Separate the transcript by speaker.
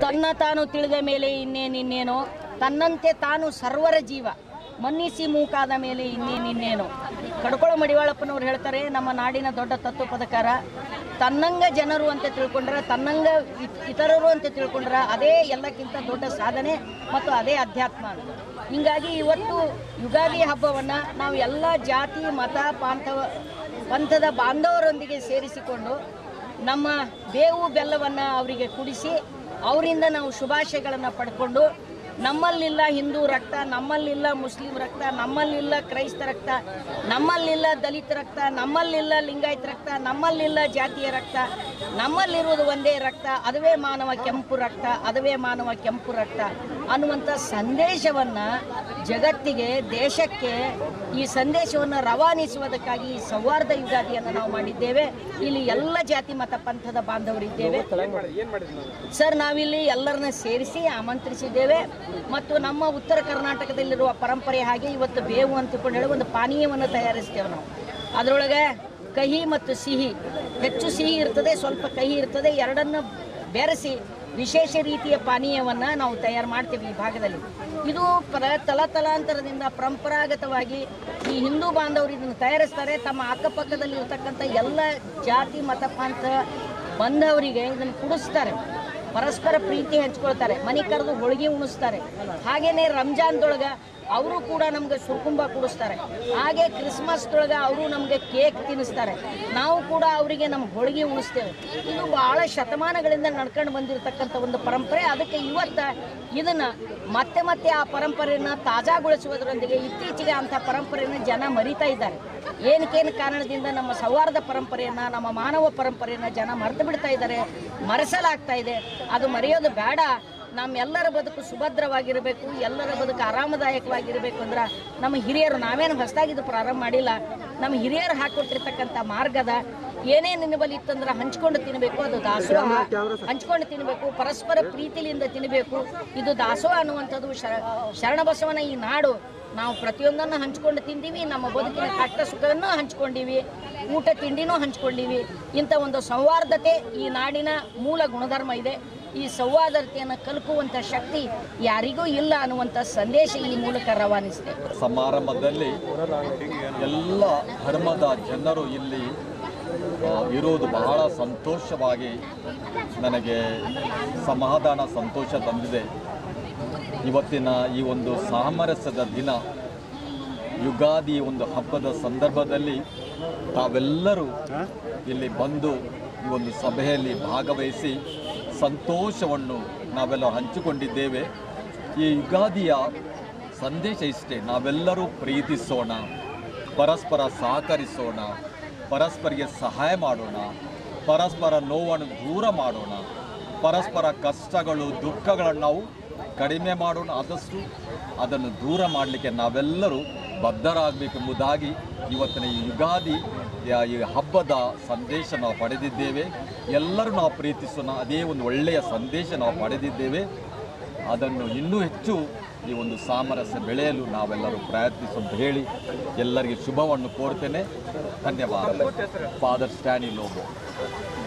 Speaker 1: ತನ್ನ ತಾನು ತಿಳಿದ ಮೇಲೆ ಇನ್ನೇನಿನ್ನೇನೋ ತನ್ನಂತೆ ತಾನು ಸರ್ವರ ಜೀವ ಮನ್ನಿಸಿ ಮೂಕಾದ ಮೇಲೆ ಇನ್ನೇನಿನ್ನೇನೋ ಕಡ್ಕೊಳ ಮಡಿವಾಳಪ್ಪನವ್ರು ಹೇಳ್ತಾರೆ ನಮ್ಮ ನಾಡಿನ ದೊಡ್ಡ ತತ್ವ ಪದಕಾರ ತನ್ನಂಗ ಜನರು ಅಂತ ತಿಳ್ಕೊಂಡ್ರೆ ತನ್ನಂಗ ಇತ್- ಇತರರು ಅಂತ ತಿಳ್ಕೊಂಡ್ರೆ ಅದೇ ಎಲ್ಲಕ್ಕಿಂತ ದೊಡ್ಡ ಸಾಧನೆ ಮತ್ತು ಅದೇ ಅಧ್ಯಾತ್ಮ ಅಂತ ಹಿಂಗಾಗಿ ಇವತ್ತು ಯುಗಾದಿ ಹಬ್ಬವನ್ನು ನಾವು ಎಲ್ಲ ಜಾತಿ ಮತ ಪಾಂಥವ ಪಂಥದ ಬಾಂಧವರೊಂದಿಗೆ ಸೇರಿಸಿಕೊಂಡು ನಮ್ಮ ಬೇವು ಬೆಲ್ಲವನ್ನು ಅವರಿಗೆ ಕುಡಿಸಿ ಅವರಿಂದ ನಾವು ಶುಭಾಶಯಗಳನ್ನು ಪಡ್ಕೊಂಡು ನಮ್ಮಲ್ಲಿಲ್ಲ ಹಿಂದೂ ರಕ್ತ ನಮ್ಮಲ್ಲಿಲ್ಲ ಮುಸ್ಲಿಂ ರಕ್ತ ನಮ್ಮಲ್ಲಿಲ್ಲ ಕ್ರೈಸ್ತ ರಕ್ತ ನಮ್ಮಲ್ಲಿಲ್ಲ ದಲಿತ ರಕ್ತ ನಮ್ಮಲ್ಲಿಲ್ಲ ಲಿಂಗಾಯತ ರಕ್ತ ನಮ್ಮಲ್ಲಿಲ್ಲ ಜಾತಿಯ ರಕ್ತ ನಮ್ಮಲ್ಲಿರುವುದು ಒಂದೇ ರಕ್ತ ಅದುವೇ ಮಾನವ ಕೆಂಪು ರಕ್ತ ಅದುವೇ ಮಾನವ ಕೆಂಪು ರಕ್ತ ಅನ್ನುವಂಥ ಸಂದೇಶವನ್ನು ಜಗತ್ತಿಗೆ ದೇಶಕ್ಕೆ ಈ ಸಂದೇಶವನ್ನು ರವಾನಿಸುವುದಕ್ಕಾಗಿ ಈ ಸೌಹಾರ್ದ ಯುಗಾದಿಯನ್ನು ನಾವು ಮಾಡಿದ್ದೇವೆ ಇಲ್ಲಿ ಎಲ್ಲ ಜಾತಿ ಮತ ಪಂಥದ ಬಾಂಧವರಿದ್ದೇವೆ ಸರ್ ನಾವಿಲ್ಲಿ ಎಲ್ಲರನ್ನ ಸೇರಿಸಿ ಆಮಂತ್ರಿಸಿದ್ದೇವೆ ಮತ್ತು ನಮ್ಮ ಉತ್ತರ ಕರ್ನಾಟಕದಲ್ಲಿರುವ ಪರಂಪರೆ ಹಾಗೆ ಇವತ್ತು ಬೇವು ಅಂತಕೊಂಡು ಹೇಳಿ ಒಂದು ಪಾನೀಯವನ್ನು ತಯಾರಿಸ್ತೇವೆ ನಾವು ಅದರೊಳಗೆ ಕಹಿ ಮತ್ತು ಸಿಹಿ ಹೆಚ್ಚು ಸಿಹಿ ಇರ್ತದೆ ಸ್ವಲ್ಪ ಕಹಿ ಇರ್ತದೆ ಎರಡನ್ನು ಬೆರೆಸಿ ವಿಶೇಷ ರೀತಿಯ ಪಾನೀಯವನ್ನು ನಾವು ತಯಾರು ಮಾಡ್ತೀವಿ ಈ ಭಾಗದಲ್ಲಿ ಇದು ಪರ ತಲತಲಾಂತರದಿಂದ ಪರಂಪರಾಗತವಾಗಿ ಈ ಹಿಂದೂ ಬಾಂಧವರು ಇದನ್ನು ತಯಾರಿಸ್ತಾರೆ ತಮ್ಮ ಅಕ್ಕಪಕ್ಕದಲ್ಲಿ ಇರ್ತಕ್ಕಂಥ ಎಲ್ಲ ಜಾತಿ ಮತ ಪಂಥ ಬಂದವರಿಗೆ ಇದನ್ನು ಕುಡಿಸ್ತಾರೆ ಪರಸ್ಪರ ಪ್ರೀತಿ ಹಂಚ್ಕೊಳ್ತಾರೆ ಮನೆ ಕರೆದು ಹೋಳಿಗೆ ಉಣಿಸ್ತಾರೆ ಹಾಗೇನೆ ರಂಜಾನ್ದೊಳಗೆ ಅವರು ಕೂಡ ನಮ್ಗೆ ಸುರ್ಕುಂಬ ಕುಡಿಸ್ತಾರೆ ಹಾಗೆ ಕ್ರಿಸ್ಮಸ್ದೊಳಗೆ ಅವರು ನಮಗೆ ಕೇಕ್ ತಿನ್ನಿಸ್ತಾರೆ ನಾವು ಕೂಡ ಅವರಿಗೆ ನಮ್ಮ ಹೋಳಿಗೆ ಉಣಿಸ್ತೇವೆ ಇದು ಬಹಳ ಶತಮಾನಗಳಿಂದ ನಡ್ಕೊಂಡು ಬಂದಿರತಕ್ಕಂಥ ಒಂದು ಪರಂಪರೆ ಅದಕ್ಕೆ ಇವತ್ತು ಇದನ್ನ ಮತ್ತೆ ಮತ್ತೆ ಆ ಪರಂಪರೆಯನ್ನು ತಾಜಾಗೊಳಿಸುವುದರೊಂದಿಗೆ ಇತ್ತೀಚೆಗೆ ಅಂಥ ಪರಂಪರೆಯನ್ನು ಜನ ಮರಿತಾ ಇದ್ದಾರೆ ಏನಕ್ಕೇನು ಕಾರಣದಿಂದ ನಮ್ಮ ಸೌಹಾರ್ದ ಪರಂಪರೆಯನ್ನು ನಮ್ಮ ಮಾನವ ಪರಂಪರೆಯನ್ನು ಜನ ಮರೆತು ಬಿಡ್ತಾ ಇದ್ದಾರೆ ಮರೆಸಲಾಗ್ತಾ ಇದೆ ಅದು ಮರೆಯೋದು ಬೇಡ ನಮ್ಮೆಲ್ಲರ ಬದುಕು ಸುಭದ್ರವಾಗಿರಬೇಕು ಎಲ್ಲರ ಬದುಕು ಆರಾಮದಾಯಕವಾಗಿರಬೇಕು ಅಂದ್ರೆ ನಮ್ಮ ಹಿರಿಯರು ನಾವೇನು ಹೊಸದಾಗಿದ್ದು ಪ್ರಾರಂಭ ಮಾಡಿಲ್ಲ ನಮ್ಮ ಹಿರಿಯರು ಹಾಕೊಟ್ಟಿರ್ತಕ್ಕಂಥ ಮಾರ್ಗದ ಏನೇನು ನಿನ್ನ ಇತ್ತಂದ್ರೆ ಹಂಚ್ಕೊಂಡು ತಿನ್ನಬೇಕು ಅದು ದಾಸೋಹ ಹಂಚ್ಕೊಂಡು ತಿನ್ನಬೇಕು ಪರಸ್ಪರ ಪ್ರೀತಿಲಿಂದ ತಿನ್ನಬೇಕು ಇದು ದಾಸೋಹ ಅನ್ನುವಂಥದ್ದು ಶರ- ಶರಣಬಸವನ ಈ ನಾಡು ನಾವು ಪ್ರತಿಯೊಂದನ್ನು ಹಂಚ್ಕೊಂಡು ತಿಂದೀವಿ ನಮ್ಮ ಬದುಕಿನ ಕಷ್ಟ ಸುಖವನ್ನು ಹಂಚ್ಕೊಂಡಿವಿ ಊಟ ತಿಂಡಿನೂ ಹಂಚ್ಕೊಂಡಿವಿ ಇಂಥ ಒಂದು ಸೌಹಾರ್ದತೆ ಈ ನಾಡಿನ ಮೂಲ ಗುಣಧರ್ಮ ಇದೆ ಈ ಸೌಹಾರ್ದತೆಯನ್ನು ಕಲ್ಪುವಂಥ ಶಕ್ತಿ ಯಾರಿಗೂ ಇಲ್ಲ ಅನ್ನುವಂಥ ಸಂದೇಶ ಈ ಮೂಲಕ ರವಾನಿಸಿದೆ
Speaker 2: ಸಮಾರಂಭದಲ್ಲಿ ಎಲ್ಲ ಧರ್ಮದ ಜನರು ಇಲ್ಲಿ ಆ, ಇರುವುದು ಬಹಳ ಸಂತೋಷವಾಗಿ ನನಗೆ ಸಮಾಧಾನ ಸಂತೋಷ ತಂದಿದೆ ಇವತ್ತಿನ ಈ ಒಂದು ಸಾಮರಸ್ಯದ ದಿನ ಯುಗಾದಿ ಒಂದು ಹಬ್ಬದ ಸಂದರ್ಭದಲ್ಲಿ ತಾವೆಲ್ಲರೂ ಇಲ್ಲಿ ಬಂದು ಈ ಒಂದು ಸಭೆಯಲ್ಲಿ ಭಾಗವಹಿಸಿ ಸಂತೋಷವನ್ನು ನಾವೆಲ್ಲ ಹಂಚಿಕೊಂಡಿದ್ದೇವೆ ಈ ಯುಗಾದಿಯ ಸಂದೇಶ ಇಷ್ಟೇ ನಾವೆಲ್ಲರೂ ಪ್ರೀತಿಸೋಣ ಪರಸ್ಪರ ಸಹಕರಿಸೋಣ ಪರಸ್ಪರಿಗೆ ಸಹಾಯ ಮಾಡೋಣ ಪರಸ್ಪರ ನೋವನ್ನು ದೂರ ಮಾಡೋಣ ಪರಸ್ಪರ ಕಷ್ಟಗಳು ದುಃಖಗಳನ್ನು ನಾವು ಕಡಿಮೆ ಮಾಡೋಣ ಆದಷ್ಟು ಅದನ್ನು ದೂರ ಮಾಡಲಿಕ್ಕೆ ನಾವೆಲ್ಲರೂ ಬದ್ಧರಾಗಬೇಕೆಂಬುದಾಗಿ ಇವತ್ತಿನ ಈ ಯುಗಾದಿ ಯ- ಈ ಹಬ್ಬದ ಸಂದೇಶ ನಾವು ಪಡೆದಿದ್ದೇವೆ ಎಲ್ಲರೂ ನಾವು ಪ್ರೀತಿಸೋಣ ಅದೇ ಒಂದು ಒಳ್ಳೆಯ ಸಂದೇಶ ನಾವು ಪಡೆದಿದ್ದೇವೆ ಅದನ್ನು ಇನ್ನೂ ಹೆಚ್ಚು ಈ ಒಂದು ಸಾಮರಸ್ಯ ಬೆಳೆಯಲು ನಾವೆಲ್ಲರೂ ಪ್ರಯತ್ನಿಸು ಅಂತ ಹೇಳಿ ಎಲ್ಲರಿಗೆ ಶುಭವನ್ನು ಕೋರ್ತೇನೆ ಧನ್ಯವಾದ ಫಾದರ್ ಸ್ಟ್ಯಾನಿ ಲೋಬೋ